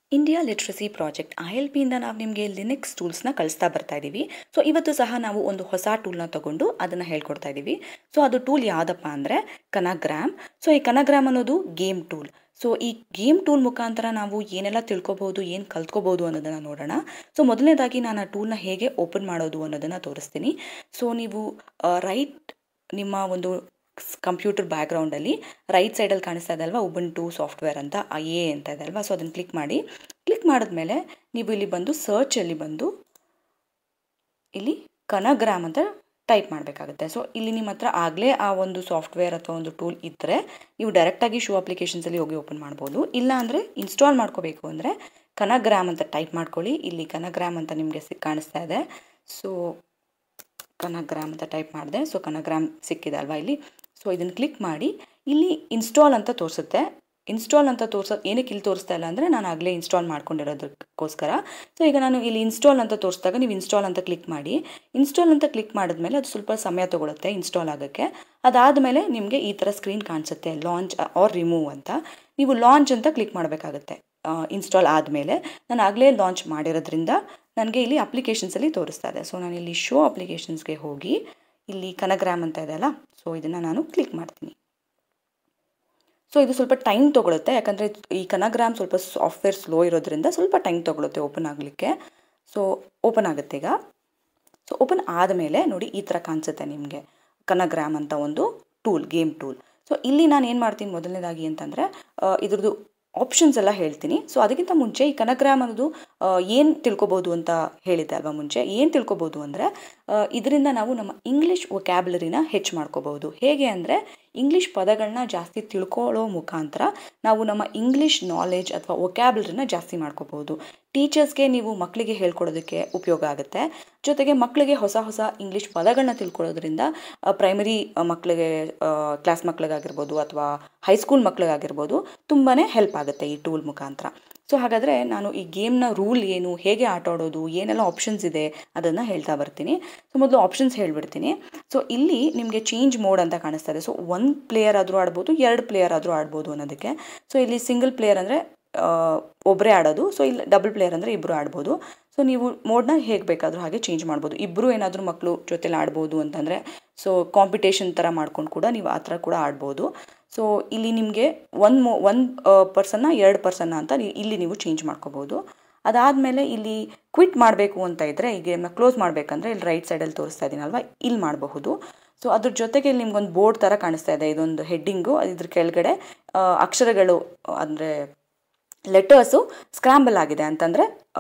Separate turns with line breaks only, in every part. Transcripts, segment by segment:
India literacy project I L ಪಿಯಿಂದ ನಾವು ನಿಮಗೆ ಲಿನಿಕ್ಸ್ ಟೂಲ್ಸ್ನ ಕಳಿಸ್ತಾ ಬರ್ತಾ ಇದ್ದೀವಿ ಸೊ ಇವತ್ತು ಸಹ ನಾವು ಒಂದು ಹೊಸ ಟೂಲ್ನ ತಗೊಂಡು ಅದನ್ನು ಹೇಳ್ಕೊಡ್ತಾ ಇದ್ದೀವಿ ಸೊ ಅದು ಟೂಲ್ ಯಾವುದಪ್ಪ ಅಂದರೆ ಕನಗ್ರಾಮ್ ಸೊ ಈ ಕನಗ್ರಾಮ್ ಅನ್ನೋದು ಗೇಮ್ ಟೂಲ್ ಸೊ ಈ ಗೇಮ್ ಟೂಲ್ ಮುಖಾಂತರ ನಾವು ಏನೆಲ್ಲ ತಿಳ್ಕೊಬೋದು ಏನು ಕಲ್ತ್ಕೋಬೋದು ಅನ್ನೋದನ್ನು ನೋಡೋಣ ಸೊ ಮೊದಲನೇದಾಗಿ ನಾನು ಆ ಟೂಲ್ನ ಹೇಗೆ ಓಪನ್ ಮಾಡೋದು ಅನ್ನೋದನ್ನು ತೋರಿಸ್ತೀನಿ ಸೊ ನೀವು ರೈಟ್ ನಿಮ್ಮ ಒಂದು ಕಂಪ್ಯೂಟರ್ ಬ್ಯಾಕ್ಗ್ರೌಂಡಲ್ಲಿ ರೈಟ್ ಸೈಡಲ್ಲಿ ಕಾಣಿಸ್ತಾ ಇದೆ ಅಲ್ವಾ ಉಬನ್ ಟು ಸಾಫ್ಟ್ವೇರ್ ಅಂತ ಐ ಎ ಅಂತ ಇದೆ ಅಲ್ವಾ ಸೊ ಅದನ್ನು ಕ್ಲಿಕ್ ಮಾಡಿ ಕ್ಲಿಕ್ ಮಾಡಿದ್ಮೇಲೆ ನೀವು ಇಲ್ಲಿ ಬಂದು ಸರ್ಚಲ್ಲಿ ಬಂದು ಇಲ್ಲಿ ಕನಗ್ರಾಮ್ ಅಂತ ಟೈಪ್ ಮಾಡಬೇಕಾಗುತ್ತೆ ಸೊ ಇಲ್ಲಿ ನಿಮ್ಮ ಹತ್ರ ಆಗಲೇ ಆ ಒಂದು ಸಾಫ್ಟ್ವೇರ್ ಅಥವಾ ಒಂದು ಟೂಲ್ ಇದ್ದರೆ ನೀವು ಡೈರೆಕ್ಟಾಗಿ ಶೋ ಅಪ್ಲಿಕೇಶನ್ಸಲ್ಲಿ ಹೋಗಿ ಓಪನ್ ಮಾಡ್ಬೋದು ಇಲ್ಲ ಅಂದರೆ ಇನ್ಸ್ಟಾಲ್ ಮಾಡ್ಕೋಬೇಕು ಅಂದರೆ ಕನಗ್ರಾಮ್ ಅಂತ ಟೈಪ್ ಮಾಡ್ಕೊಳ್ಳಿ ಇಲ್ಲಿ ಕನಗ್ರಾಮ್ ಅಂತ ನಿಮಗೆ ಸಿ ಕಾಣಿಸ್ತಾ ಇದೆ ಸೊ ಕನಗ್ರಾಮ್ ಅಂತ ಟೈಪ್ ಮಾಡಿದೆ ಸೊ ಕನಗ್ರಾಮ್ ಸಿಕ್ಕಿದೆ ಅಲ್ವಾ ಇಲ್ಲಿ ಸೊ ಇದನ್ನು ಕ್ಲಿಕ್ ಮಾಡಿ ಇಲ್ಲಿ ಇನ್ಸ್ಟಾಲ್ ಅಂತ ತೋರಿಸುತ್ತೆ ಇನ್ಸ್ಟಾಲ್ ಅಂತ ತೋರ್ಸೋ ಏನಕ್ಕೆ ಇಲ್ಲಿ ತೋರಿಸ್ತಾ ಇಲ್ಲ ಅಂದರೆ ನಾನು ಆಗಲೇ ಇನ್ಸ್ಟಾಲ್ ಮಾಡ್ಕೊಂಡಿರೋದಕ್ಕೋಸ್ಕರ ಸೊ ಈಗ ನಾನು ಇಲ್ಲಿ ಇನ್ಸ್ಟಾಲ್ ಅಂತ ತೋರಿಸಿದಾಗ ನೀವು ಇನ್ಸ್ಟಾಲ್ ಅಂತ ಕ್ಲಿಕ್ ಮಾಡಿ ಇನ್ಸ್ಟಾಲ್ ಅಂತ ಕ್ಲಿಕ್ ಮಾಡಿದ್ಮೇಲೆ ಅದು ಸ್ವಲ್ಪ ಸಮಯ ತೊಗೊಳುತ್ತೆ ಇನ್ಸ್ಟಾಲ್ ಆಗೋಕ್ಕೆ ಅದಾದಮೇಲೆ ನಿಮಗೆ ಈ ಥರ ಸ್ಕ್ರೀನ್ ಕಾಣಿಸುತ್ತೆ ಲಾಂಚ್ ಆರ್ ರಿಮೂವ್ ಅಂತ ನೀವು ಲಾಂಚ್ ಅಂತ ಕ್ಲಿಕ್ ಮಾಡಬೇಕಾಗುತ್ತೆ ಇನ್ಸ್ಟಾಲ್ ಆದಮೇಲೆ ನಾನು ಆಗಲೇ ಲಾಂಚ್ ಮಾಡಿರೋದ್ರಿಂದ ನನಗೆ ಇಲ್ಲಿ ಅಪ್ಲಿಕೇಶನ್ಸಲ್ಲಿ ತೋರಿಸ್ತಾ ಇದೆ ಸೊ ನಾನು ಇಲ್ಲಿ ಶೋ ಅಪ್ಲಿಕೇಶನ್ಸ್ಗೆ ಹೋಗಿ ಇಲ್ಲಿ ಕನಗ್ರಾಮ್ ಅಂತ ಇದೆ ಅಲ್ಲ ಸೊ ಇದನ್ನು ನಾನು ಕ್ಲಿಕ್ ಮಾಡ್ತೀನಿ ಸೊ ಇದು ಸ್ವಲ್ಪ ಟೈಮ್ ತೊಗೊಳುತ್ತೆ ಯಾಕಂದರೆ ಈ ಕನಗ್ರಾಮ್ ಸ್ವಲ್ಪ ಸಾಫ್ಟ್ವೇರ್ ಸ್ಲೋ ಇರೋದ್ರಿಂದ ಸ್ವಲ್ಪ ಟೈಮ್ ತೊಗೊಳುತ್ತೆ ಓಪನ್ ಆಗಲಿಕ್ಕೆ ಸೊ ಓಪನ್ ಆಗುತ್ತೆ ಈಗ ಸೊ ಓಪನ್ ಆದಮೇಲೆ ನೋಡಿ ಈ ಥರ ಕಾಣಿಸುತ್ತೆ ನಿಮಗೆ ಕನಗ್ರಾಮ್ ಅಂತ ಒಂದು ಟೂಲ್ ಗೇಮ್ ಟೂಲ್ ಸೊ ಇಲ್ಲಿ ನಾನು ಏನು ಮಾಡ್ತೀನಿ ಮೊದಲನೇದಾಗಿ ಅಂತಂದರೆ ಇದ್ರದ್ದು ಆಪ್ಷನ್ಸ್ ಎಲ್ಲ ಹೇಳ್ತೀನಿ ಸೊ ಅದಕ್ಕಿಂತ ಮುಂಚೆ ಈ ಕನಗ್ರಾಮ್ ಅನ್ನೋದು ಏನು ತಿಳ್ಕೊಬೋದು ಅಂತ ಹೇಳಿದ್ದೆ ಅಲ್ವಾ ಮುಂಚೆ ಏನು ತಿಳ್ಕೊಬೋದು ಅಂದರೆ ಇದರಿಂದ ನಾವು ನಮ್ಮ ಇಂಗ್ಲೀಷ್ ವೊಕ್ಯಾಬ್ಲರಿನ ಹೆಚ್ಚು ಮಾಡ್ಕೋಬೋದು ಹೇಗೆ ಅಂದರೆ ಇಂಗ್ಲೀಷ್ ಪದಗಳನ್ನ ಜಾಸ್ತಿ ತಿಳ್ಕೊಳ್ಳೋ ಮುಖಾಂತರ ನಾವು ನಮ್ಮ ಇಂಗ್ಲೀಷ್ ನಾಲೆಜ್ ಅಥವಾ ವೊಕ್ಯಾಬ್ಲರಿನ ಜಾಸ್ತಿ ಮಾಡ್ಕೋಬೋದು ಟೀಚರ್ಸ್ಗೆ ನೀವು ಮಕ್ಕಳಿಗೆ ಹೇಳ್ಕೊಡೋದಕ್ಕೆ ಉಪಯೋಗ ಆಗುತ್ತೆ ಜೊತೆಗೆ ಮಕ್ಕಳಿಗೆ ಹೊಸ ಹೊಸ ಇಂಗ್ಲೀಷ್ ಪದಗಳನ್ನ ತಿಳ್ಕೊಳ್ಳೋದ್ರಿಂದ ಪ್ರೈಮರಿ ಮಕ್ಕಳಿಗೆ ಕ್ಲಾಸ್ ಮಕ್ಕಳಿಗಾಗಿರ್ಬೋದು ಅಥವಾ ಹೈಸ್ಕೂಲ್ ಮಕ್ಕಳಿಗಾಗಿರ್ಬೋದು ತುಂಬಾ ಹೆಲ್ಪ್ ಆಗುತ್ತೆ ಈ ಟೂಲ್ ಮುಖಾಂತರ ಸೊ ಹಾಗಾದರೆ ನಾನು ಈ ಗೇಮ್ನ ರೂಲ್ ಏನು ಹೇಗೆ ಆಟ ಆಡೋದು ಏನೆಲ್ಲ ಆಪ್ಷನ್ಸ್ ಇದೆ ಅದನ್ನು ಹೇಳ್ತಾ ಬರ್ತೀನಿ ಸೊ ಮೊದಲು ಆಪ್ಷನ್ಸ್ ಹೇಳ್ಬಿಡ್ತೀನಿ ಸೊ ಇಲ್ಲಿ ನಿಮಗೆ ಚೇಂಜ್ ಮೋಡ್ ಅಂತ ಕಾಣಿಸ್ತಾ ಇದೆ ಸೊ ಒಂದು ಪ್ಲೇಯರ್ ಆದರೂ ಆಡ್ಬೋದು ಎರಡು ಪ್ಲೇಯರ್ ಆದರೂ ಆಡ್ಬೋದು ಅನ್ನೋದಕ್ಕೆ ಸೊ ಇಲ್ಲಿ ಸಿಂಗಲ್ ಪ್ಲೇಯರ್ ಅಂದರೆ ಒಬ್ಬರೇ ಆಡೋದು ಸೊ ಇಲ್ಲಿ ಡಬಲ್ ಪ್ಲೇಯರ್ ಅಂದರೆ ಇಬ್ಬರು ಆಡ್ಬೋದು ಸೊ ನೀವು ಮೋಡ್ನ ಹೇಗೆ ಬೇಕಾದರೂ ಹಾಗೆ ಚೇಂಜ್ ಮಾಡ್ಬೋದು ಇಬ್ಬರು ಏನಾದರೂ ಮಕ್ಕಳು ಜೊತೆಲಿ ಆಡ್ಬೋದು ಅಂತಂದರೆ ಸೊ ಕಾಂಪಿಟೇಷನ್ ಥರ ಮಾಡ್ಕೊಂಡು ಕೂಡ ನೀವು ಆ ಥರ ಕೂಡ ಆಡ್ಬೋದು ಸೊ ಇಲ್ಲಿ ನಿಮಗೆ ಒಂದು ಮೋ ಒಂದು ಪರ್ಸನ್ನ ಎರಡು ಪರ್ಸನ್ನ ಅಂತ ಇಲ್ಲಿ ನೀವು ಚೇಂಜ್ ಮಾಡ್ಕೋಬೋದು ಅದಾದಮೇಲೆ ಇಲ್ಲಿ ಕ್ವಿಟ್ ಮಾಡಬೇಕು ಅಂತ ಇದ್ದರೆ ಈ ಗೇಮ್ನ ಕ್ಲೋಸ್ ಮಾಡಬೇಕಂದ್ರೆ ಇಲ್ಲಿ ರೈಟ್ ಸೈಡಲ್ಲಿ ತೋರಿಸ್ತಾ ಇದ್ದೀನಲ್ವ ಇಲ್ಲಿ ಮಾಡಬಹುದು ಸೊ ಅದ್ರ ಜೊತೆಗೆ ಇಲ್ಲಿ ನಿಮ್ಗೊಂದು ಬೋರ್ಡ್ ಥರ ಕಾಣಿಸ್ತಾ ಇದೆ ಇದೊಂದು ಹೆಡ್ಡಿಂಗು ಇದ್ರ ಕೆಳಗಡೆ ಅಕ್ಷರಗಳು ಅಂದರೆ ಲೆಟರ್ಸು ಸ್ಕ್ರಾಂಬಲ್ ಆಗಿದೆ ಅಂತಂದರೆ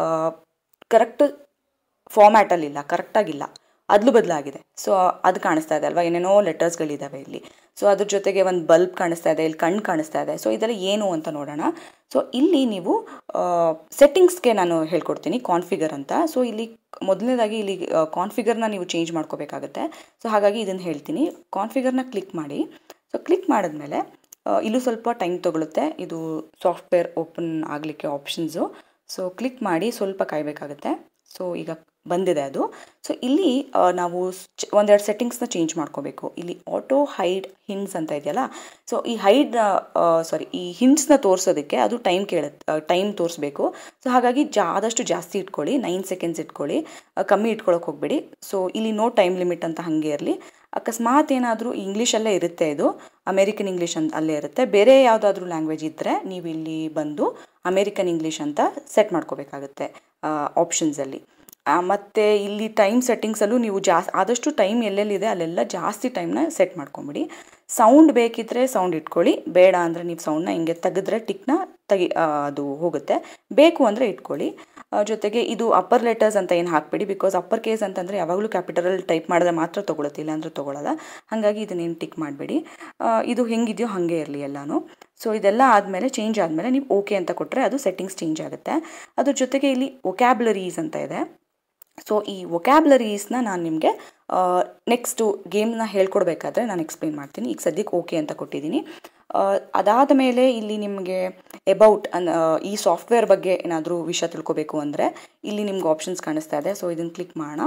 ಕರೆಕ್ಟ್ ಫಾರ್ಮ್ಯಾಟಲ್ಲಿಲ್ಲ ಕರೆಕ್ಟಾಗಿಲ್ಲ ಅದಲು ಬದಲಾಗಿದೆ ಸೊ ಅದು ಕಾಣಿಸ್ತಾ ಇದೆ ಅಲ್ವಾ ಏನೇನೋ ಲೆಟರ್ಸ್ಗಳಿದ್ದಾವೆ ಇಲ್ಲಿ ಸೊ ಅದ್ರ ಜೊತೆಗೆ ಒಂದು ಬಲ್ಬ್ ಕಾಣಿಸ್ತಾ ಇದೆ ಇಲ್ಲಿ ಕಣ್ಣು ಕಾಣಿಸ್ತಾ ಇದೆ ಸೊ ಇದೆಲ್ಲ ಏನು ಅಂತ ನೋಡೋಣ ಸೊ ಇಲ್ಲಿ ನೀವು ಸೆಟ್ಟಿಂಗ್ಸ್ಗೆ ನಾನು ಹೇಳ್ಕೊಡ್ತೀನಿ ಕಾನ್ಫಿಗರ್ ಅಂತ ಸೊ ಇಲ್ಲಿ ಮೊದಲನೇದಾಗಿ ಇಲ್ಲಿ ಕಾನ್ಫಿಗರ್ನ ನೀವು ಚೇಂಜ್ ಮಾಡ್ಕೋಬೇಕಾಗುತ್ತೆ ಸೊ ಹಾಗಾಗಿ ಇದನ್ನು ಹೇಳ್ತೀನಿ ಕಾನ್ಫಿಗರ್ನ ಕ್ಲಿಕ್ ಮಾಡಿ ಸೊ ಕ್ಲಿಕ್ ಮಾಡಿದ್ಮೇಲೆ ಇಲ್ಲೂ ಸ್ವಲ್ಪ ಟೈಮ್ ತೊಗೊಳುತ್ತೆ ಇದು ಸಾಫ್ಟ್ವೇರ್ ಓಪನ್ ಆಗಲಿಕ್ಕೆ ಆಪ್ಷನ್ಸು ಸೊ ಕ್ಲಿಕ್ ಮಾಡಿ ಸ್ವಲ್ಪ ಕಾಯಬೇಕಾಗುತ್ತೆ ಸೊ ಈಗ ಬಂದಿದೆ ಅದು ಸೊ ಇಲ್ಲಿ ನಾವು ಒಂದೆರಡು ಸೆಟ್ಟಿಂಗ್ಸ್ನ ಚೇಂಜ್ ಮಾಡ್ಕೋಬೇಕು ಇಲ್ಲಿ ಆಟೋ ಹೈಡ್ ಹಿಂಡ್ಸ್ ಅಂತ ಇದೆಯಲ್ಲ ಸೊ ಈ ಹೈಡ್ ಸಾರಿ ಈ ಹಿಂಡ್ಸ್ನ ತೋರಿಸೋದಕ್ಕೆ ಅದು ಟೈಮ್ ಕೇಳುತ್ತೆ ಟೈಮ್ ತೋರಿಸ್ಬೇಕು ಸೊ ಹಾಗಾಗಿ ಜಾ ಆದಷ್ಟು ಜಾಸ್ತಿ ಇಟ್ಕೊಳ್ಳಿ ನೈನ್ ಸೆಕೆಂಡ್ಸ್ ಇಟ್ಕೊಳ್ಳಿ ಕಮ್ಮಿ ಇಟ್ಕೊಳ್ಳೋಕೆ ಹೋಗ್ಬೇಡಿ ಸೊ ಇಲ್ಲಿ ನೋ ಟೈಮ್ ಲಿಮಿಟ್ ಅಂತ ಹಾಗೆ ಇರಲಿ ಅಕಸ್ಮಾತ್ ಏನಾದರೂ ಇಂಗ್ಲೀಷಲ್ಲೇ ಇರುತ್ತೆ ಇದು ಅಮೇರಿಕನ್ ಇಂಗ್ಲೀಷ್ ಅಂತ ಅಲ್ಲೇ ಇರುತ್ತೆ ಬೇರೆ ಯಾವುದಾದ್ರೂ ಲ್ಯಾಂಗ್ವೇಜ್ ಇದ್ದರೆ ನೀವು ಇಲ್ಲಿ ಬಂದು ಅಮೇರಿಕನ್ ಇಂಗ್ಲೀಷ್ ಅಂತ ಸೆಟ್ ಮಾಡ್ಕೋಬೇಕಾಗುತ್ತೆ ಆಪ್ಷನ್ಸಲ್ಲಿ ಮತ್ತು ಇಲ್ಲಿ ಟೈಮ್ ಸೆಟ್ಟಿಂಗ್ಸಲ್ಲೂ ನೀವು ಜಾಸ್ ಆದಷ್ಟು ಟೈಮ್ ಎಲ್ಲೆಲ್ಲಿದೆ ಅಲ್ಲೆಲ್ಲ ಜಾಸ್ತಿ ಟೈಮ್ನ ಸೆಟ್ ಮಾಡ್ಕೊಂಬಿಡಿ ಸೌಂಡ್ ಬೇಕಿದ್ದರೆ ಸೌಂಡ್ ಇಟ್ಕೊಳ್ಳಿ ಬೇಡ ಅಂದರೆ ನೀವು ಸೌಂಡ್ನ ಹಿಂಗೆ ತೆಗೆದ್ರೆ ಟಿಕ್ನ ತೆಗಿ ಅದು ಹೋಗುತ್ತೆ ಬೇಕು ಅಂದರೆ ಇಟ್ಕೊಳ್ಳಿ ಜೊತೆಗೆ ಇದು ಅಪ್ಪರ್ ಲೆಟರ್ಸ್ ಅಂತ ಏನು ಹಾಕಬೇಡಿ ಬಿಕಾಸ್ ಅಪ್ಪರ್ ಕೇಸ್ ಅಂತಂದರೆ ಯಾವಾಗಲೂ ಕ್ಯಾಪಿಟಲಲ್ಲಿ ಟೈಪ್ ಮಾಡಿದ್ರೆ ಮಾತ್ರ ತೊಗೊಳುತ್ತೆ ಇಲ್ಲ ಅಂದರೆ ತೊಗೊಳಲ್ಲ ಹಾಗಾಗಿ ಇದನ್ನೇನು ಟಿಕ್ ಮಾಡಬೇಡಿ ಇದು ಹೆಂಗಿದೆಯೋ ಹಾಗೆ ಇರಲಿ ಎಲ್ಲನೂ ಸೊ ಇದೆಲ್ಲ ಆದಮೇಲೆ ಚೇಂಜ್ ಆದಮೇಲೆ ನೀವು ಓಕೆ ಅಂತ ಕೊಟ್ಟರೆ ಅದು ಸೆಟ್ಟಿಂಗ್ಸ್ ಚೇಂಜ್ ಆಗುತ್ತೆ ಅದ್ರ ಜೊತೆಗೆ ಇಲ್ಲಿ ಒಕ್ಯಾಬ್ಲರೀಸ್ ಅಂತ ಇದೆ ಸೊ ಈ ವೊಕ್ಯಾಬ್ಲರೀಸ್ನ ನಾನು ನಿಮಗೆ ನೆಕ್ಸ್ಟು ಗೇಮ್ನ ಹೇಳ್ಕೊಡ್ಬೇಕಾದ್ರೆ ನಾನು ಎಕ್ಸ್ಪ್ಲೇನ್ ಮಾಡ್ತೀನಿ ಈಗ ಸದ್ಯಕ್ಕೆ ಓಕೆ ಅಂತ ಕೊಟ್ಟಿದ್ದೀನಿ ಅದಾದ ಮೇಲೆ ಇಲ್ಲಿ ನಿಮಗೆ ಎಬೌಟ್ ಅನ್ ಈ ಸಾಫ್ಟ್ವೇರ್ ಬಗ್ಗೆ ಏನಾದರೂ ವಿಷಯ ತಿಳ್ಕೊಬೇಕು ಅಂದರೆ ಇಲ್ಲಿ ನಿಮ್ಗೆ ಆಪ್ಷನ್ಸ್ ಕಾಣಿಸ್ತಾ ಇದೆ ಸೊ ಇದನ್ನು ಕ್ಲಿಕ್ ಮಾಡೋಣ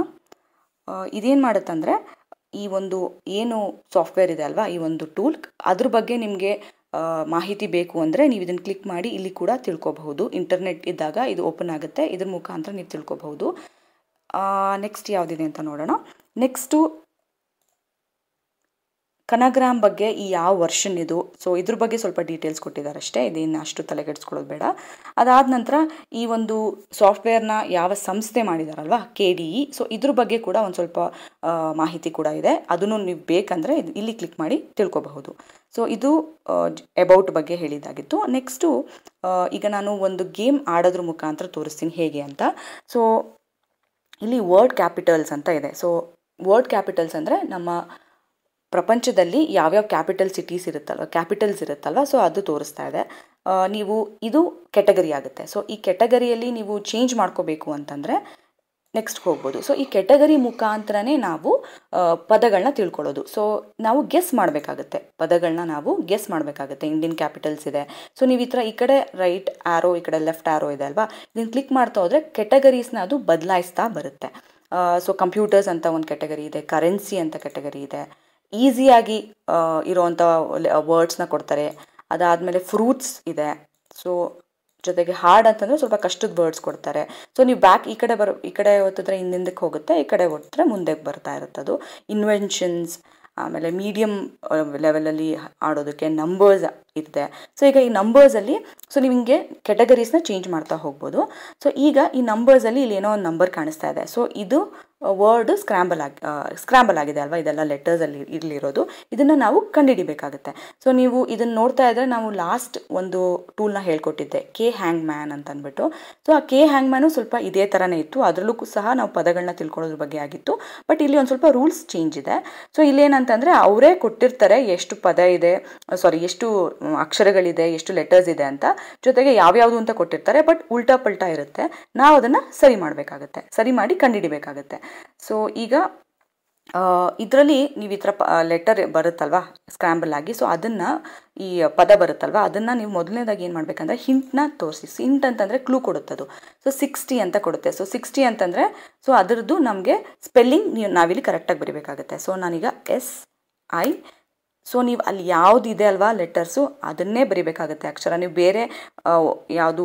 ಇದೇನು ಮಾಡುತ್ತಂದರೆ ಈ ಒಂದು ಏನು ಸಾಫ್ಟ್ವೇರ್ ಇದೆ ಅಲ್ವಾ ಈ ಒಂದು ಟೂಲ್ ಅದ್ರ ಬಗ್ಗೆ ನಿಮಗೆ ಮಾಹಿತಿ ಬೇಕು ಅಂದರೆ ನೀವು ಇದನ್ನು ಕ್ಲಿಕ್ ಮಾಡಿ ಇಲ್ಲಿ ಕೂಡ ತಿಳ್ಕೊಬಹುದು ಇಂಟರ್ನೆಟ್ ಇದ್ದಾಗ ಇದು ಓಪನ್ ಆಗುತ್ತೆ ಇದ್ರ ಮುಖಾಂತರ ನೀವು ತಿಳ್ಕೊಬಹುದು ನೆಕ್ಸ್ಟ್ ಯಾವುದಿದೆ ಅಂತ ನೋಡೋಣ ನೆಕ್ಸ್ಟು ಕನಗ್ರಾಮ್ ಬಗ್ಗೆ ಈ ಯಾವ ವರ್ಷನ್ ಇದು ಸೊ ಇದ್ರ ಬಗ್ಗೆ ಸ್ವಲ್ಪ ಡೀಟೇಲ್ಸ್ ಕೊಟ್ಟಿದ್ದಾರೆ ಅಷ್ಟೇ ಇದೇನು ಅಷ್ಟು ತಲೆಗೆಡ್ಸ್ಕೊಳ್ಳೋದು ಬೇಡ ಅದಾದ ನಂತರ ಈ ಒಂದು ಸಾಫ್ಟ್ವೇರ್ನ ಯಾವ ಸಂಸ್ಥೆ ಮಾಡಿದಾರಲ್ವಾ ಕೆ ಡಿ ಇ ಸೊ ಇದ್ರ ಬಗ್ಗೆ ಕೂಡ ಒಂದು ಸ್ವಲ್ಪ ಮಾಹಿತಿ ಕೂಡ ಇದೆ ಅದನ್ನು ನೀವು ಬೇಕಂದರೆ ಇಲ್ಲಿ ಕ್ಲಿಕ್ ಮಾಡಿ ತಿಳ್ಕೊಬಹುದು ಸೊ ಇದು ಅಬೌಟ್ ಬಗ್ಗೆ ಹೇಳಿದ್ದಾಗಿತ್ತು ನೆಕ್ಸ್ಟು ಈಗ ನಾನು ಒಂದು ಗೇಮ್ ಆಡೋದ್ರ ಮುಖಾಂತರ ತೋರಿಸ್ತೀನಿ ಹೇಗೆ ಅಂತ ಸೊ ಇಲ್ಲಿ ವರ್ಡ್ ಕ್ಯಾಪಿಟಲ್ಸ್ ಅಂತ ಇದೆ ಸೊ ವರ್ಡ್ ಕ್ಯಾಪಿಟಲ್ಸ್ ಅಂದರೆ ನಮ್ಮ ಪ್ರಪಂಚದಲ್ಲಿ ಯಾವ್ಯಾವ ಕ್ಯಾಪಿಟಲ್ ಸಿಟೀಸ್ ಇರುತ್ತಲ್ವ ಕ್ಯಾಪಿಟಲ್ಸ್ ಇರುತ್ತಲ್ವ ಸೊ ಅದು ತೋರಿಸ್ತಾ ಇದೆ ನೀವು ಇದು ಕೆಟಗರಿ ಆಗುತ್ತೆ ಸೊ ಈ ಕೆಟಗರಿಯಲ್ಲಿ ನೀವು ಚೇಂಜ್ ಮಾಡ್ಕೋಬೇಕು ಅಂತಂದರೆ ನೆಕ್ಸ್ಟ್ ಹೋಗ್ಬೋದು ಸೊ ಈ ಕೆಟಗರಿ ಮುಖಾಂತರನೇ ನಾವು ಪದಗಳನ್ನ ತಿಳ್ಕೊಳ್ಳೋದು ಸೊ ನಾವು ಗೆಸ್ ಮಾಡಬೇಕಾಗುತ್ತೆ ಪದಗಳನ್ನ ನಾವು ಗೆಸ್ ಮಾಡಬೇಕಾಗುತ್ತೆ ಇಂಡಿಯನ್ ಕ್ಯಾಪಿಟಲ್ಸ್ ಇದೆ ಸೊ ನೀವು ಈ ಥರ ಈ ಕಡೆ ರೈಟ್ ಆರೋ ಈ ಕಡೆ ಲೆಫ್ಟ್ ಆರೋ ಇದೆ ಅಲ್ವಾ ಇದನ್ನು ಕ್ಲಿಕ್ ಮಾಡ್ತಾ ಹೋದರೆ ಕೆಟಗರೀಸ್ನ ಅದು ಬದಲಾಯಿಸ್ತಾ ಬರುತ್ತೆ ಸೊ ಕಂಪ್ಯೂಟರ್ಸ್ ಅಂತ ಒಂದು ಕೆಟಗರಿ ಇದೆ ಕರೆನ್ಸಿ ಅಂತ ಕೆಟಗರಿ ಇದೆ ಈಸಿಯಾಗಿ ಇರೋವಂಥ ವರ್ಡ್ಸ್ನ ಕೊಡ್ತಾರೆ ಅದಾದಮೇಲೆ ಫ್ರೂಟ್ಸ್ ಇದೆ ಸೊ ಜೊತೆಗೆ ಹಾರ್ಡ್ ಅಂತಂದರೆ ಸ್ವಲ್ಪ ಕಷ್ಟದ ವರ್ಡ್ಸ್ ಕೊಡ್ತಾರೆ ಸೊ ನೀವು ಬ್ಯಾಕ್ ಈ ಕಡೆ ಬರೋ ಈ ಕಡೆ ಒತ್ತಿದ್ರೆ ಹಿಂದಿಂದಕ್ಕೆ ಹೋಗುತ್ತೆ ಈ ಕಡೆ ಒತ್ತಿದ್ರೆ ಮುಂದೆ ಬರ್ತಾ ಇರುತ್ತೆ ಅದು ಇನ್ವೆನ್ಷನ್ಸ್ ಆಮೇಲೆ ಮೀಡಿಯಮ್ ಲೆವೆಲಲ್ಲಿ ಆಡೋದಕ್ಕೆ ನಂಬರ್ಸ್ ಇದೆ ಸೊ ಈಗ ಈ ನಂಬರ್ಸಲ್ಲಿ ಸೊ ನೀವು ಹಿಂಗೆ ಕೆಟಗರೀಸ್ನ ಚೇಂಜ್ ಮಾಡ್ತಾ ಹೋಗ್ಬೋದು ಸೊ ಈಗ ಈ ನಂಬರ್ಸಲ್ಲಿ ಇಲ್ಲಿ ಏನೋ ಒಂದು ನಂಬರ್ ಕಾಣಿಸ್ತಾ ಇದೆ ಸೊ ಇದು ವರ್ಡ್ ಸ್ಕ್ರಾಂಬಲ್ ಆಗಿ ಸ್ಕ್ರಾಂಬಲ್ ಆಗಿದೆ ಅಲ್ವಾ ಇದೆಲ್ಲ ಲೆಟರ್ಸಲ್ಲಿ ಇರಲಿರೋದು ಇದನ್ನು ನಾವು ಕಂಡುಹಿಡಿಬೇಕಾಗುತ್ತೆ ಸೊ ನೀವು ಇದನ್ನು ನೋಡ್ತಾ ಇದ್ದರೆ ನಾವು ಲಾಸ್ಟ್ ಒಂದು ಟೂಲ್ನ ಹೇಳ್ಕೊಟ್ಟಿದ್ದೆ ಕೆ ಹ್ಯಾಂಗ್ ಮ್ಯಾನ್ ಅಂತ ಅಂದ್ಬಿಟ್ಟು ಸೊ ಆ ಕೆ ಹ್ಯಾಂಗ್ ಮ್ಯಾನು ಸ್ವಲ್ಪ ಇದೇ ಥರನೇ ಇತ್ತು ಅದರಲ್ಲೂ ಸಹ ನಾವು ಪದಗಳನ್ನ ತಿಳ್ಕೊಳ್ಳೋದ್ರ ಬಗ್ಗೆ ಆಗಿತ್ತು ಬಟ್ ಇಲ್ಲಿ ಒಂದು ಸ್ವಲ್ಪ ರೂಲ್ಸ್ ಚೇಂಜ್ ಇದೆ ಸೊ ಇಲ್ಲೇನಂತಂದರೆ ಅವರೇ ಕೊಟ್ಟಿರ್ತಾರೆ ಎಷ್ಟು ಪದ ಇದೆ ಸಾರಿ ಎಷ್ಟು ಅಕ್ಷರಗಳಿದೆ ಎಷ್ಟು ಲೆಟರ್ಸ್ ಇದೆ ಅಂತ ಜೊತೆಗೆ ಯಾವ್ಯಾವುದು ಅಂತ ಕೊಟ್ಟಿರ್ತಾರೆ ಬಟ್ ಉಲ್ಟಾ ಪಲ್ಟಾ ಇರುತ್ತೆ ನಾವು ಅದನ್ನು ಸರಿ ಮಾಡಬೇಕಾಗತ್ತೆ ಸರಿ ಮಾಡಿ ಕಂಡುಹಿಡಿಬೇಕಾಗತ್ತೆ ಸೊ ಈಗ ಇದರಲ್ಲಿ ನೀವು ಈ ಥರ ಪ ಲೆಟರ್ ಬರುತ್ತಲ್ವಾ ಸ್ಕ್ರಾಂಬಲ್ ಆಗಿ ಸೊ ಅದನ್ನು ಈ ಪದ ಬರುತ್ತಲ್ವಾ ಅದನ್ನು ನೀವು ಮೊದಲನೇದಾಗಿ ಏನು ಮಾಡಬೇಕಂದ್ರೆ ಹಿಂಟ್ನ ತೋರಿಸಿ ಹಿಂಟ್ ಅಂತಂದರೆ ಕ್ಲೂ ಕೊಡುತ್ತದು ಸೊ ಸಿಕ್ಸ್ಟಿ ಅಂತ ಕೊಡುತ್ತೆ ಸೊ ಸಿಕ್ಸ್ಟಿ ಅಂತಂದರೆ ಸೊ ಅದರದ್ದು ನಮಗೆ ಸ್ಪೆಲ್ಲಿಂಗ್ ನೀವು ನಾವಿಲ್ಲಿ ಕರೆಕ್ಟಾಗಿ ಬರೀಬೇಕಾಗುತ್ತೆ ಸೊ ನಾನೀಗ ಎಸ್ ಐ ಸೊ ನೀವು ಅಲ್ಲಿ ಯಾವುದಿದೆ ಅಲ್ವಾ ಲೆಟರ್ಸು ಅದನ್ನೇ ಬರಿಬೇಕಾಗುತ್ತೆ ಅಕ್ಷರ ನೀವು ಬೇರೆ ಯಾವುದು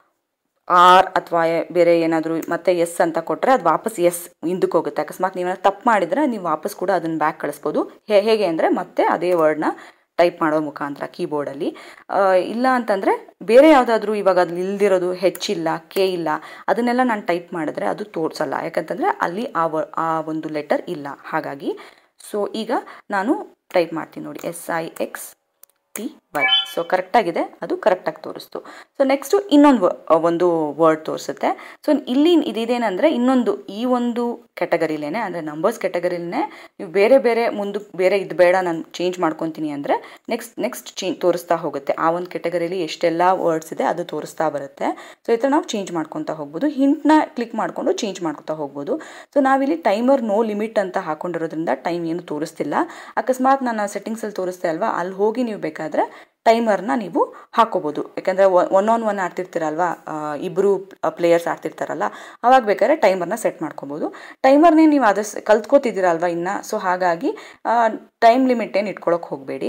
ಆರ್ ಅಥವಾ ಬೇರೆ ಏನಾದರೂ ಮತ್ತೆ ಎಸ್ ಅಂತ ಕೊಟ್ಟರೆ ಅದು ವಾಪಸ್ ಎಸ್ ಹಿಂದಕ್ಕೆ ಹೋಗುತ್ತೆ ಅಕಸ್ಮಾತ್ ನೀವೇನಾದ್ರು ತಪ್ಪು ಮಾಡಿದರೆ ನೀವು ವಾಪಸ್ ಕೂಡ ಅದನ್ನು ಬ್ಯಾಕ್ ಕಳಿಸ್ಬೋದು ಹೇಗೆ ಅಂದರೆ ಮತ್ತೆ ಅದೇ ವರ್ಡ್ನ ಟೈಪ್ ಮಾಡೋ ಮುಖಾಂತರ ಕೀಬೋರ್ಡಲ್ಲಿ ಇಲ್ಲ ಅಂತಂದರೆ ಬೇರೆ ಯಾವುದಾದ್ರೂ ಇವಾಗ ಅದು ಇಲ್ದಿರೋದು ಹೆಚ್ಚಿಲ್ಲ ಕೆ ಇಲ್ಲ ಅದನ್ನೆಲ್ಲ ನಾನು ಟೈಪ್ ಮಾಡಿದ್ರೆ ಅದು ತೋರಿಸಲ್ಲ ಯಾಕಂತಂದರೆ ಅಲ್ಲಿ ಆ ವ ಆ ಒಂದು ಲೆಟರ್ ಇಲ್ಲ ಹಾಗಾಗಿ ಸೊ ಈಗ ನಾನು ಟೈಪ್ ಮಾಡ್ತೀನಿ ನೋಡಿ S I X T Y so ಕರೆಕ್ಟಾಗಿದೆ ಅದು ಕರೆಕ್ಟಾಗಿ ತೋರಿಸ್ತು ಸೊ ನೆಕ್ಸ್ಟು ಇನ್ನೊಂದು ಒಂದು ವರ್ಡ್ ತೋರಿಸುತ್ತೆ ಸೊ ಇಲ್ಲಿ ಇದೇನೆಂದರೆ ಇನ್ನೊಂದು ಈ ಒಂದು ಕೆಟಗರಿಲೇ ಅಂದರೆ ನಂಬರ್ಸ್ ಕೆಟಗರಿಲೇ ನೀವು ಬೇರೆ ಬೇರೆ ಮುಂದಕ್ಕೆ ಬೇರೆ ಇದು ಬೇಡ ನಾನು ಚೇಂಜ್ ಮಾಡ್ಕೊತೀನಿ ಅಂದರೆ ನೆಕ್ಸ್ಟ್ ನೆಕ್ಸ್ಟ್ ಚೇಂಜ್ ತೋರಿಸ್ತಾ ಹೋಗುತ್ತೆ ಆ ಒಂದು ಕೆಟಗರಿಲಿ ಎಷ್ಟೆಲ್ಲ ವರ್ಡ್ಸ್ ಇದೆ ಅದು ತೋರಿಸ್ತಾ ಬರುತ್ತೆ ಸೊ ಈ ಥರ ನಾವು ಚೇಂಜ್ ಮಾಡ್ಕೊತಾ ಹೋಗ್ಬೋದು ಹಿಂಟ್ನ ಕ್ಲಿಕ್ ಮಾಡಿಕೊಂಡು ಚೇಂಜ್ ಮಾಡ್ಕೊತಾ ಹೋಗ್ಬೋದು ಸೊ ನಾವಿಲ್ಲಿ ಟೈಮರ್ ನೋ ಲಿಮಿಟ್ ಅಂತ ಹಾಕೊಂಡಿರೋದ್ರಿಂದ ಟೈಮ್ ಏನು ತೋರಿಸ್ತಿಲ್ಲ ಅಕಸ್ಮಾತ್ ನಾನು ಸೆಟ್ಟಿಂಗ್ಸಲ್ಲಿ ತೋರಿಸ್ತೆ ಅಲ್ವಾ ಅಲ್ಲಿ ಹೋಗಿ ನೀವು ಬೇಕಾದರೆ ಟೈಮರ್ನ ನೀವು ಹಾಕೋಬೋದು ಯಾಕಂದರೆ ಒನ್ ಆನ್ ಒನ್ ಆಡ್ತಿರ್ತೀರಲ್ವಾ ಇಬ್ಬರು ಪ್ಲೇಯರ್ಸ್ ಆಡ್ತಿರ್ತಾರಲ್ಲ ಅವಾಗ ಬೇಕಾದ್ರೆ ಟೈಮರ್ನ ಸೆಟ್ ಮಾಡ್ಕೋಬೋದು ಟೈಮರ್ನೇ ನೀವು ಅದು ಕಲ್ತ್ಕೋತಿದ್ದೀರಲ್ವ ಇನ್ನು ಸೊ ಹಾಗಾಗಿ ಟೈಮ್ ಲಿಮಿಟ್ ಏನು ಇಟ್ಕೊಳಕ್ಕೆ ಹೋಗಬೇಡಿ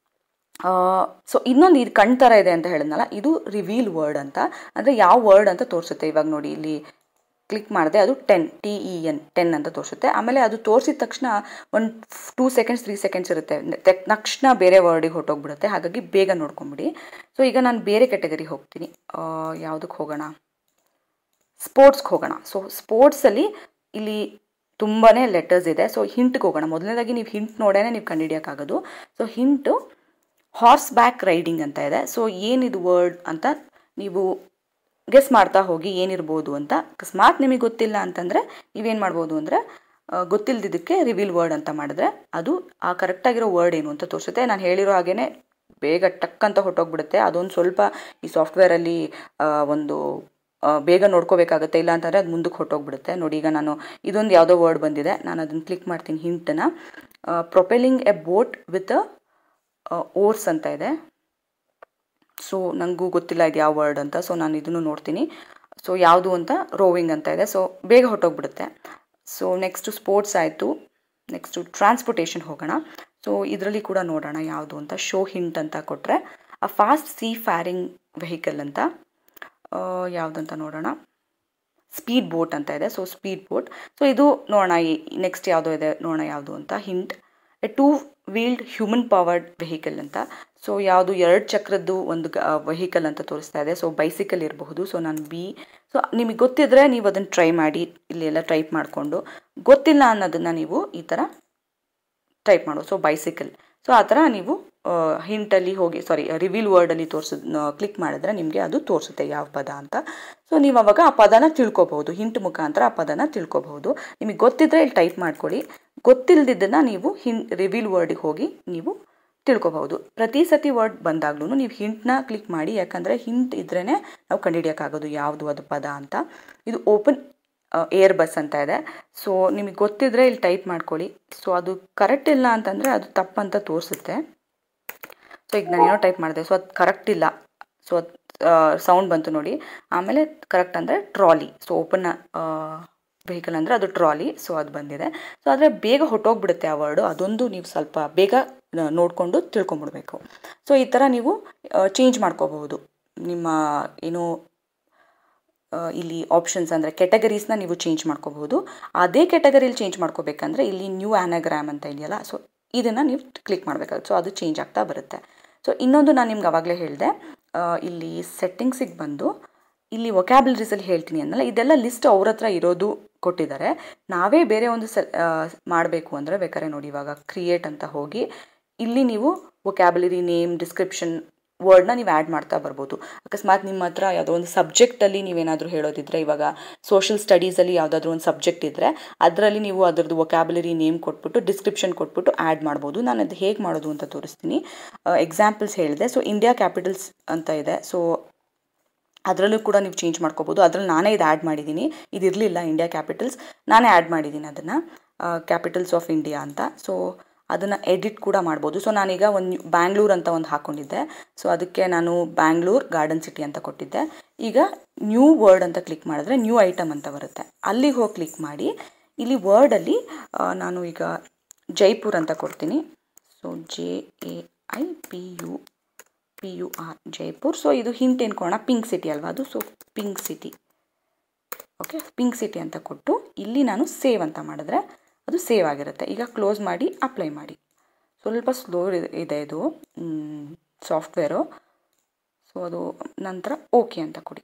ಸೊ ಇನ್ನೊಂದು ಇದು ಕಣ್ ಥರ ಇದೆ ಅಂತ ಹೇಳಿದ್ನಲ್ಲ ಇದು ರಿವೀಲ್ ವರ್ಡ್ ಅಂತ ಅಂದರೆ ಯಾವ ವರ್ಡ್ ಅಂತ ತೋರಿಸುತ್ತೆ ಇವಾಗ ನೋಡಿ ಇಲ್ಲಿ ಕ್ಲಿಕ್ ಮಾಡಿದೆ ಅದು ten T E N ten ಅಂತ ತೋರಿಸುತ್ತೆ ಆಮೇಲೆ ಅದು ತೋರಿಸಿದ ತಕ್ಷಣ ಒಂದು ಟೂ ಸೆಕೆಂಡ್ಸ್ ತ್ರೀ ಸೆಕೆಂಡ್ಸ್ ಇರುತ್ತೆ ತಕ್ಷಣ ಬೇರೆ ವರ್ಡಿಗೆ ಹೊಟ್ಟೋಗ್ಬಿಡುತ್ತೆ ಹಾಗಾಗಿ ಬೇಗ ನೋಡ್ಕೊಂಬಿಡಿ ಸೊ ಈಗ ನಾನು ಬೇರೆ ಕೆಟಗರಿಗೆ ಹೋಗ್ತೀನಿ ಯಾವುದಕ್ಕೆ ಹೋಗೋಣ ಸ್ಪೋರ್ಟ್ಸ್ಗೆ ಹೋಗೋಣ ಸೊ ಸ್ಪೋರ್ಟ್ಸಲ್ಲಿ ಇಲ್ಲಿ ತುಂಬಾ ಲೆಟರ್ಸ್ ಇದೆ ಸೊ ಹಿಂಟ್ಗೆ ಹೋಗೋಣ ಮೊದಲನೇದಾಗಿ ನೀವು ಹಿಂಟ್ ನೋಡೇ ನೀವು ಕಂಡುಹಿಡಿಯೋಕ್ಕಾಗೋದು so hint horse back riding ಅಂತ ಇದೆ ಸೊ ಏನಿದು ವರ್ಡ್ ಅಂತ ನೀವು ಗೆಸ್ ಮಾಡ್ತಾ ಹೋಗಿ ಏನಿರ್ಬೋದು ಅಂತ ಅಕಸ್ಮಾತ್ ನಿಮಗೆ ಗೊತ್ತಿಲ್ಲ ಅಂತಂದರೆ ನೀವೇನು ಮಾಡ್ಬೋದು ಅಂದರೆ ಗೊತ್ತಿಲ್ಲದಿದ್ದಕ್ಕೆ ರಿವೀಲ್ ವರ್ಡ್ ಅಂತ ಮಾಡಿದ್ರೆ ಅದು ಆ ಕರೆಕ್ಟಾಗಿರೋ ವರ್ಡ್ ಏನು ಅಂತ ತೋರಿಸುತ್ತೆ ನಾನು ಹೇಳಿರೋ ಹಾಗೇ ಬೇಗ ಟಕ್ ಅಂತ ಹೊಟ್ಟೋಗ್ಬಿಡುತ್ತೆ ಅದೊಂದು ಸ್ವಲ್ಪ ಈ ಸಾಫ್ಟ್ವೇರಲ್ಲಿ ಒಂದು ಬೇಗ ನೋಡ್ಕೋಬೇಕಾಗುತ್ತೆ ಇಲ್ಲ ಅಂತಂದರೆ ಅದು ಮುಂದಕ್ಕೆ ಹೊಟ್ಟೋಗ್ಬಿಡುತ್ತೆ ನೋಡಿ ಈಗ ನಾನು ಇದೊಂದು ಯಾವುದೋ ವರ್ಡ್ ಬಂದಿದೆ ನಾನು ಅದನ್ನು ಕ್ಲಿಕ್ ಮಾಡ್ತೀನಿ ಹಿಂಟನ್ನು propelling a boat with oars ಅಂತ ಇದೆ ಸೊ ನನಗೂ ಗೊತ್ತಿಲ್ಲ ಇದು ಯಾವ ವರ್ಡ್ ಅಂತ ಸೊ ನಾನು ಇದನ್ನು ನೋಡ್ತೀನಿ ಸೊ ಯಾವುದು ಅಂತ ರೋವಿಂಗ್ ಅಂತ ಇದೆ ಸೊ ಬೇಗ ಹೊಟ್ಟೋಗ್ಬಿಡುತ್ತೆ ಸೊ ನೆಕ್ಸ್ಟು ಸ್ಪೋರ್ಟ್ಸ್ ಆಯಿತು ನೆಕ್ಸ್ಟು ಟ್ರಾನ್ಸ್ಪೋರ್ಟೇಷನ್ ಹೋಗೋಣ ಸೊ ಇದರಲ್ಲಿ ಕೂಡ ನೋಡೋಣ ಯಾವುದು ಅಂತ ಶೋ ಹಿಂಟ್ ಅಂತ ಕೊಟ್ಟರೆ a fast seafaring vehicle ಅಂತ ಯಾವುದಂತ ನೋಡೋಣ ಸ್ಪೀಡ್ ಬೋಟ್ ಅಂತ ಇದೆ ಸೊ ಸ್ಪೀಡ್ ಬೋಟ್ ಸೊ ಇದು ನೋಡೋಣ ನೆಕ್ಸ್ಟ್ ಯಾವುದೋ ಇದೆ ನೋಡೋಣ ಯಾವುದು ಅಂತ hint a two wheeled human powered vehicle ಅಂತ ಸೊ ಯಾವುದು ಎರಡು ಚಕ್ರದ್ದು ಒಂದು ವೆಹಿಕಲ್ ಅಂತ ತೋರಿಸ್ತಾ ಇದೆ ಸೊ ಬೈಸಿಕಲ್ ಇರಬಹುದು ಸೊ ನಾನು ಬಿ ಸೊ ನಿಮಗೆ ಗೊತ್ತಿದ್ರೆ ನೀವು ಅದನ್ನು ಟ್ರೈ ಮಾಡಿ ಇಲ್ಲಿ ಎಲ್ಲ ಟೈಪ್ ಮಾಡಿಕೊಂಡು ಗೊತ್ತಿಲ್ಲ ಅನ್ನೋದನ್ನು ನೀವು ಈ ಥರ ಟೈಪ್ ಮಾಡು ಸೊ ಬೈಸಿಕಲ್ ಸೊ ಆ ಥರ ನೀವು ಹಿಂಟಲ್ಲಿ ಹೋಗಿ ಸಾರಿ ರಿವೀಲ್ ವರ್ಡಲ್ಲಿ ತೋರಿಸಿದ್ ಕ್ಲಿಕ್ ಮಾಡಿದ್ರೆ ನಿಮಗೆ ಅದು ತೋರಿಸುತ್ತೆ ಯಾವ ಪದ ಅಂತ ಸೊ ನೀವು ಅವಾಗ ಆ ಪದನ ತಿಳ್ಕೊಬಹುದು ಹಿಂಟ್ ಮುಖಾಂತರ ಆ ಪದನ ತಿಳ್ಕೊಬಹುದು ನಿಮಗೆ ಗೊತ್ತಿದ್ರೆ ಇಲ್ಲಿ ಟೈಪ್ ಮಾಡ್ಕೊಳ್ಳಿ ಗೊತ್ತಿಲ್ಲದಿದ್ದನ್ನು ನೀವು ಹಿನ್ ರಿವೀಲ್ ವರ್ಡಿಗೆ ಹೋಗಿ ನೀವು ತಿಳ್ಕೊಬಹುದು ಪ್ರತಿ ಸತಿ ವರ್ಡ್ ಬಂದಾಗ್ಲೂ ನೀವು ಹಿಂಟ್ನ ಕ್ಲಿಕ್ ಮಾಡಿ ಯಾಕಂದರೆ ಹಿಂಟ್ ಇದ್ರೇ ನಾವು ಕಂಡುಹಿಡಿಯೋಕ್ಕಾಗೋದು ಯಾವುದು ಅದು ಪದ ಅಂತ ಇದು ಓಪನ್ ಏರ್ ಬಸ್ ಅಂತ ಇದೆ ಸೊ ನಿಮಗೆ ಗೊತ್ತಿದ್ರೆ ಇಲ್ಲಿ ಟೈಪ್ ಮಾಡ್ಕೊಳ್ಳಿ ಸೊ ಅದು ಕರೆಕ್ಟ್ ಇಲ್ಲ ಅಂತಂದರೆ ಅದು ತಪ್ಪಂತ ತೋರಿಸುತ್ತೆ ಸೊ ಈಗ ನಾನೇನೋ ಟೈಪ್ ಮಾಡಿದೆ ಸೊ ಅದು ಕರೆಕ್ಟ್ ಇಲ್ಲ ಸೊ ಅದು ಸೌಂಡ್ ಬಂತು ನೋಡಿ ಆಮೇಲೆ ಕರೆಕ್ಟ್ ಅಂದರೆ ಟ್ರಾಲಿ ಸೊ ಓಪನ್ ವೆಹಿಕಲ್ ಅಂದರೆ ಅದು ಟ್ರಾಲಿ ಸೊ ಅದು ಬಂದಿದೆ ಸೊ ಆದರೆ ಬೇಗ ಹೊಟ್ಟೋಗ್ಬಿಡುತ್ತೆ ಆ ವರ್ಡು ಅದೊಂದು ನೀವು ಸ್ವಲ್ಪ ಬೇಗ ನೋಡಿಕೊಂಡು ತಿಳ್ಕೊಂಬಿಡ್ಬೇಕು ಸೊ ಈ ಥರ ನೀವು ಚೇಂಜ್ ಮಾಡ್ಕೋಬಹುದು ನಿಮ್ಮ ಏನು ಇಲ್ಲಿ ಆಪ್ಷನ್ಸ್ ಅಂದರೆ ಕೆಟಗರೀಸ್ನ ನೀವು ಚೇಂಜ್ ಮಾಡ್ಕೋಬಹುದು ಅದೇ ಕೆಟಗರಿಲಿ ಚೇಂಜ್ ಮಾಡ್ಕೋಬೇಕಂದ್ರೆ ಇಲ್ಲಿ ನ್ಯೂ ಆ್ಯನಾಗ್ರಾಮ್ ಅಂತ ಇದೆಯಲ್ಲ ಸೊ ಇದನ್ನು ನೀವು ಕ್ಲಿಕ್ ಮಾಡಬೇಕಾಗುತ್ತೆ ಸೊ ಅದು ಚೇಂಜ್ ಆಗ್ತಾ ಬರುತ್ತೆ ಸೊ ಇನ್ನೊಂದು ನಾನು ನಿಮ್ಗೆ ಅವಾಗಲೇ ಹೇಳಿದೆ ಇಲ್ಲಿ ಸೆಟ್ಟಿಂಗ್ಸಿಗೆ ಬಂದು ಇಲ್ಲಿ ವೊಕ್ಯಾಬ್ಲರೀಸಲ್ಲಿ ಹೇಳ್ತೀನಿ ಅನ್ನಲ್ಲ ಇದೆಲ್ಲ ಲಿಸ್ಟ್ ಅವ್ರ ಹತ್ರ ಇರೋದು ಕೊಟ್ಟಿದ್ದಾರೆ ನಾವೇ ಬೇರೆ ಒಂದು ಸೆ ಮಾಡಬೇಕು ಅಂದರೆ ಬೇಕಾದ್ರೆ ನೋಡಿ ಇವಾಗ ಕ್ರಿಯೇಟ್ ಅಂತ ಹೋಗಿ ಇಲ್ಲಿ ನೀವು ವೊಕ್ಯಾಬುಲರಿ ನೇಮ್ ಡಿಸ್ಕ್ರಿಪ್ಷನ್ ವರ್ಡ್ನ ನೀವು ಆ್ಯಡ್ ಮಾಡ್ತಾ ಬರ್ಬೋದು ಅಕಸ್ಮಾತ್ ನಿಮ್ಮ ಹತ್ರ ಯಾವುದೋ ಒಂದು ಸಬ್ಜೆಕ್ಟಲ್ಲಿ ನೀವೇನಾದರೂ ಹೇಳೋದಿದ್ರೆ ಇವಾಗ ಸೋಷಿಯಲ್ ಸ್ಟಡೀಸಲ್ಲಿ ಯಾವುದಾದ್ರೂ ಒಂದು ಸಬ್ಜೆಕ್ಟ್ ಇದ್ದರೆ ಅದರಲ್ಲಿ ನೀವು ಅದರದ್ದು ವೊಕ್ಯಾಬುಲರಿ ನೇಮ್ ಕೊಟ್ಬಿಟ್ಟು ಡಿಸ್ಕ್ರಿಪ್ಷನ್ ಕೊಟ್ಬಿಟ್ಟು ಆ್ಯಡ್ ಮಾಡ್ಬೋದು ನಾನು ಅದು ಹೇಗೆ ಮಾಡೋದು ಅಂತ ತೋರಿಸ್ತೀನಿ ಎಕ್ಸಾಂಪಲ್ಸ್ ಹೇಳಿದೆ ಸೊ ಇಂಡಿಯಾ ಕ್ಯಾಪಿಟಲ್ಸ್ ಅಂತ ಇದೆ ಸೊ ಅದರಲ್ಲೂ ಕೂಡ ನೀವು ಚೇಂಜ್ ಮಾಡ್ಕೋಬೋದು ಅದರಲ್ಲಿ ನಾನೇ ಇದು ಆ್ಯಡ್ ಮಾಡಿದ್ದೀನಿ ಇದು ಇರಲಿಲ್ಲ ಇಂಡಿಯಾ ಕ್ಯಾಪಿಟಲ್ಸ್ ನಾನೇ ಆ್ಯಡ್ ಮಾಡಿದ್ದೀನಿ ಅದನ್ನು ಕ್ಯಾಪಿಟಲ್ಸ್ ಆಫ್ ಇಂಡಿಯಾ ಅಂತ ಸೊ ಅದನ್ನು ಎಡಿಟ್ ಕೂಡ ಮಾಡ್ಬೋದು ಸೊ ನಾನೀಗ ಒಂದು ಬ್ಯಾಂಗ್ಳೂರ್ ಅಂತ ಒಂದು ಹಾಕ್ಕೊಂಡಿದ್ದೆ ಸೊ ಅದಕ್ಕೆ ನಾನು ಬ್ಯಾಂಗ್ಳೂರ್ ಗಾರ್ಡನ್ ಸಿಟಿ ಅಂತ ಕೊಟ್ಟಿದ್ದೆ ಈಗ ನ್ಯೂ ವರ್ಡ್ ಅಂತ ಕ್ಲಿಕ್ ಮಾಡಿದ್ರೆ ನ್ಯೂ ಐಟಮ್ ಅಂತ ಬರುತ್ತೆ ಅಲ್ಲಿಗೆ ಹೋಗಿ ಕ್ಲಿಕ್ ಮಾಡಿ ಇಲ್ಲಿ ವರ್ಡಲ್ಲಿ ನಾನು ಈಗ ಜೈಪುರ್ ಅಂತ ಕೊಡ್ತೀನಿ so J A I P U P U R Jaipur so ಇದು ಹಿಂಟ್ ಏನ್ಕೋಣ ಪಿಂಕ್ ಸಿಟಿ ಅಲ್ವಾ ಅದು so pink city okay pink city ಅಂತ ಕೊಟ್ಟು ಇಲ್ಲಿ ನಾನು ಸೇವ್ ಅಂತ ಮಾಡಿದ್ರೆ ಅದು ಸೇವ್ ಆಗಿರುತ್ತೆ ಈಗ ಕ್ಲೋಸ್ ಮಾಡಿ ಅಪ್ಲೈ ಮಾಡಿ ಸ್ವಲ್ಪ ಸ್ಲೋ ಇದೆ ಇದು ಸಾಫ್ಟ್ವೇರು ಸೊ ಅದು ನಂತರ ಓಕೆ ಅಂತ ಕೊಡಿ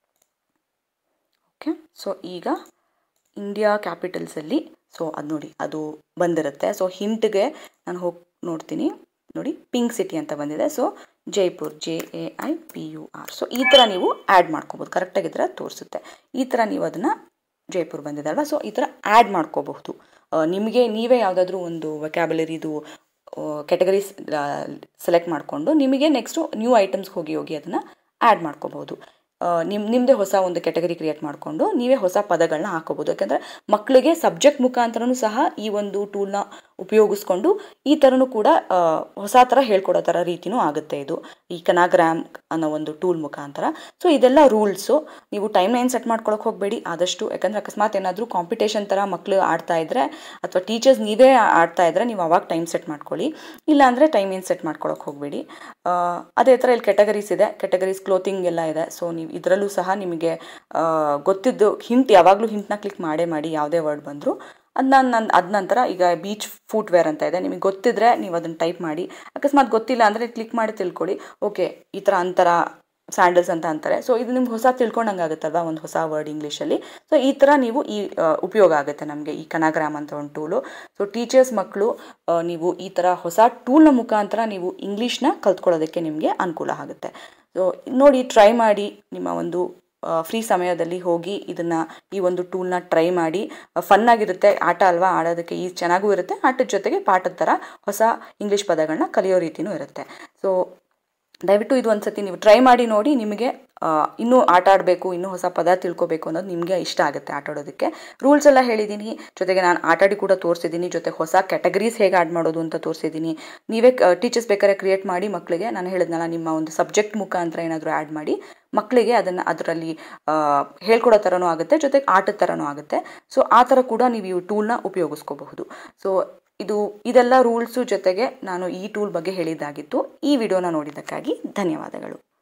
ಓಕೆ ಸೊ ಈಗ ಇಂಡಿಯಾ ಕ್ಯಾಪಿಟಲ್ಸಲ್ಲಿ ಸೊ ಅದು ನೋಡಿ ಅದು ಬಂದಿರುತ್ತೆ ಸೊ ಹಿಂಟ್ಗೆ ನಾನು ಹೋಗಿ ನೋಡ್ತೀನಿ ನೋಡಿ ಪಿಂಕ್ ಸಿಟಿ ಅಂತ ಬಂದಿದೆ so Jaipur J A I P U R so ಈ ಥರ ನೀವು ಆ್ಯಡ್ ಮಾಡ್ಕೋಬೋದು ಕರೆಕ್ಟಾಗಿದ್ದರೆ ತೋರಿಸುತ್ತೆ ಈ ಥರ ನೀವು ಅದನ್ನು ಜೈಪುರ್ ಬಂದಿದೆ ಅಲ್ವಾ ಸೊ ಈ ಥರ ಆ್ಯಡ್ ಮಾಡ್ಕೋಬಹುದು ನಿಮಗೆ ನೀವೇ ಯಾವುದಾದ್ರೂ ಒಂದು ವೊಕ್ಯಾಬುಲರಿದು ಕೆಟಗರೀಸ್ ಸೆಲೆಕ್ಟ್ ಮಾಡಿಕೊಂಡು ನಿಮಗೆ ನೆಕ್ಸ್ಟು ನ್ಯೂ ಐಟಮ್ಸ್ಗೆ ಹೋಗಿ ಹೋಗಿ ಅದನ್ನು ಆ್ಯಡ್ ಮಾಡ್ಕೋಬಹುದು ನಿಮ್ಮ ನಿಮ್ಮದೇ ಹೊಸ ಒಂದು ಕೆಟಗರಿ ಕ್ರಿಯೇಟ್ ಮಾಡಿಕೊಂಡು ನೀವೇ ಹೊಸ ಪದಗಳನ್ನ ಹಾಕೋಬೋದು ಯಾಕಂದರೆ ಮಕ್ಕಳಿಗೆ ಸಬ್ಜೆಕ್ಟ್ ಮುಖಾಂತರನೂ ಸಹ ಈ ಒಂದು ಟೂಲ್ನ ಉಪಯೋಗಿಸ್ಕೊಂಡು ಈ ಥರನೂ ಕೂಡ ಹೊಸ ಥರ ಹೇಳ್ಕೊಡೋ ಥರ ರೀತಿನೂ ಆಗುತ್ತೆ ಇದು ಈ ಕನಾಗ್ರಾಮ್ ಅನ್ನೋ ಒಂದು ಟೂಲ್ ಮುಖಾಂತರ ಸೊ ಇದೆಲ್ಲ ರೂಲ್ಸು ನೀವು ಟೈಮ್ ಲೈನ್ ಸೆಟ್ ಮಾಡ್ಕೊಳಕ್ಕೆ ಹೋಗಬೇಡಿ ಆದಷ್ಟು ಯಾಕಂದರೆ ಅಕಸ್ಮಾತ್ ಏನಾದರೂ ಕಾಂಪಿಟೇಷನ್ ಥರ ಮಕ್ಕಳು ಆಡ್ತಾ ಇದ್ದರೆ ಅಥವಾ ಟೀಚರ್ಸ್ ನೀವೇ ಆಡ್ತಾ ಇದ್ದರೆ ನೀವು ಅವಾಗ ಟೈಮ್ ಸೆಟ್ ಮಾಡ್ಕೊಳ್ಳಿ ಇಲ್ಲಾಂದರೆ ಟೈಮ್ ಏನು ಸೆಟ್ ಮಾಡ್ಕೊಳಕ್ಕೆ ಹೋಗಬೇಡಿ ಅದೇ ಥರ ಇಲ್ಲಿ ಕೆಟಗರೀಸ್ ಇದೆ ಕೆಟಗರೀಸ್ ಕ್ಲೋತಿಂಗ್ ಎಲ್ಲ ಇದೆ ಸೊ ನೀವು ಇದರಲ್ಲೂ ಸಹ ನಿಮಗೆ ಗೊತ್ತಿದ್ದು ಹಿಂಟ್ ಯಾವಾಗಲೂ ಹಿಂಟ್ನ ಕ್ಲಿಕ್ ಮಾಡೇ ಮಾಡಿ ಯಾವುದೇ ವರ್ಡ್ ಬಂದರೂ ಅದು ನಾನು ನನ್ನ ಅದ ನಂತರ ಈಗ ಬೀಚ್ ಫುಟ್ವೇರ್ ಅಂತ ಇದೆ ನಿಮಗೆ ಗೊತ್ತಿದ್ರೆ ನೀವು ಅದನ್ನು ಟೈಪ್ ಮಾಡಿ ಅಕಸ್ಮಾತ್ ಗೊತ್ತಿಲ್ಲ ಅಂದರೆ ಕ್ಲಿಕ್ ಮಾಡಿ ತಿಳ್ಕೊಳ್ಳಿ ಓಕೆ ಈ ಥರ ಅಂತರ ಸ್ಯಾಂಡಲ್ಸ್ ಅಂತ ಅಂತಾರೆ ಸೊ ಇದು ನಿಮ್ಗೆ ಹೊಸ ತಿಳ್ಕೊಂಡಂಗೆ ಆಗುತ್ತಲ್ವಾ ಒಂದು ಹೊಸ ವರ್ಡ್ ಇಂಗ್ಲೀಷಲ್ಲಿ ಸೊ ಈ ಥರ ನೀವು ಈ ಉಪಯೋಗ ಆಗುತ್ತೆ ನಮಗೆ ಈ ಕನಾಗ್ರಾಮ್ ಅಂತ ಒಂದು ಟೂಲು ಸೊ ಟೀಚರ್ಸ್ ಮಕ್ಕಳು ನೀವು ಈ ಥರ ಹೊಸ ಟೂಲ್ನ ಮುಖಾಂತರ ನೀವು ಇಂಗ್ಲೀಷ್ನ ಕಲ್ತ್ಕೊಳ್ಳೋದಕ್ಕೆ ನಿಮಗೆ ಅನುಕೂಲ ಆಗುತ್ತೆ ಸೊ ನೋಡಿ ಟ್ರೈ ಮಾಡಿ ನಿಮ್ಮ ಒಂದು ಫ್ರೀ ಸಮಯದಲ್ಲಿ ಹೋಗಿ ಇದನ್ನು ಈ ಒಂದು ಟೂಲ್ನ ಟ್ರೈ ಮಾಡಿ ಫನ್ನಾಗಿರುತ್ತೆ ಆಟ ಅಲ್ವಾ ಆಡೋದಕ್ಕೆ ಈ ಚೆನ್ನಾಗೂ ಇರುತ್ತೆ ಆಟದ ಜೊತೆಗೆ ಪಾಠದ ಥರ ಹೊಸ ಇಂಗ್ಲೀಷ್ ಪದಗಳನ್ನ ಕಲಿಯೋ ರೀತಿಯೂ ಇರುತ್ತೆ ಸೊ ದಯವಿಟ್ಟು ಇದು ಒಂದು ಸತಿ ನೀವು ಟ್ರೈ ಮಾಡಿ ನೋಡಿ ನಿಮಗೆ ಇನ್ನೂ ಆಟ ಆಡಬೇಕು ಇನ್ನೂ ಹೊಸ ಪದ ತಿಳ್ಕೊಬೇಕು ಅನ್ನೋದು ನಿಮಗೆ ಇಷ್ಟ ಆಗುತ್ತೆ ಆಟ ಆಡೋದಕ್ಕೆ ರೂಲ್ಸ್ ಎಲ್ಲ ಹೇಳಿದ್ದೀನಿ ಜೊತೆಗೆ ನಾನು ಆಟಾಡಿ ಕೂಡ ತೋರಿಸಿದ್ದೀನಿ ಜೊತೆ ಹೊಸ ಕ್ಯಾಟಗರೀಸ್ ಹೇಗೆ ಆಡ್ ಮಾಡೋದು ಅಂತ ತೋರಿಸಿದ್ದೀನಿ ನೀವೇ ಟೀಚರ್ಸ್ ಬೇಕಾದ್ರೆ ಕ್ರಿಯೇಟ್ ಮಾಡಿ ಮಕ್ಕಳಿಗೆ ನಾನು ಹೇಳಿದ್ನಲ್ಲ ನಿಮ್ಮ ಒಂದು ಸಬ್ಜೆಕ್ಟ್ ಮುಖಾಂತರ ಏನಾದರೂ ಆ್ಯಡ್ ಮಾಡಿ ಮಕ್ಕಳಿಗೆ ಅದನ್ನು ಅದರಲ್ಲಿ ಹೇಳ್ಕೊಡೋ ಥರನೂ ಆಗುತ್ತೆ ಜೊತೆಗೆ ಆಟದ ಥರನೂ ಆಗುತ್ತೆ ಸೊ ಆ ಥರ ಕೂಡ ನೀವು ಈ ಟೂಲ್ನ ಉಪಯೋಗಿಸ್ಕೋಬಹುದು ಸೊ ಇದು ಇದೆಲ್ಲ ರೂಲ್ಸು ಜೊತೆಗೆ ನಾನು ಈ ಟೂಲ್ ಬಗ್ಗೆ ಹೇಳಿದ್ದಾಗಿತ್ತು ಈ ವಿಡಿಯೋನ ನೋಡಿದ್ದಕ್ಕಾಗಿ ಧನ್ಯವಾದಗಳು